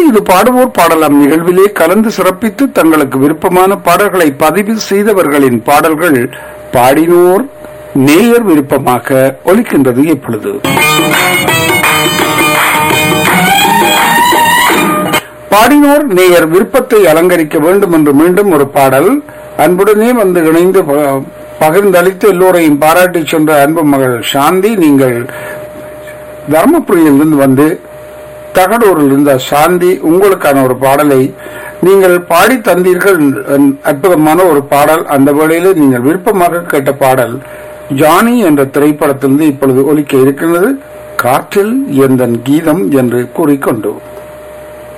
இது பாடுவோர் பாடலாம் நிகழ்விலே கலந்து சிறப்பித்து தங்களுக்கு விருப்பமான பாடல்களை பதிவு செய்தவர்களின் பாடல்கள் பாடினோர் நேயர் விருப்பமாக ஒலிக்கின்றது இப்பொழுது பாடினோர் நேயர் விருப்பத்தை அலங்கரிக்க வேண்டும் என்று மீண்டும் ஒரு பாடல் அன்புடனே வந்து இணைந்து ப- பகிர்ந்தளித்து எல்லோரையும் பாராட்டி சென்ற அன்பு மகள் சாந்தி நீங்கள் தர்மபுரியிலிருந்து வந்து தகடூரில் இருந்த சாந்தி உங்களுக்கான ஒரு பாடலை நீங்கள் பாடி தந்தீர்கள் அன்- அற்புதமான ஒரு பாடல் அந்த வேளையிலே நீங்கள் விருப்பமாக கேட்ட பாடல் ஜானி என்ற திரைப்படத்திலிருந்து இப்பொழுது ஒலிக்க இருக்கின்றது காற்றில் எந்தன் கீதம் என்று கூறிக்கொண்டு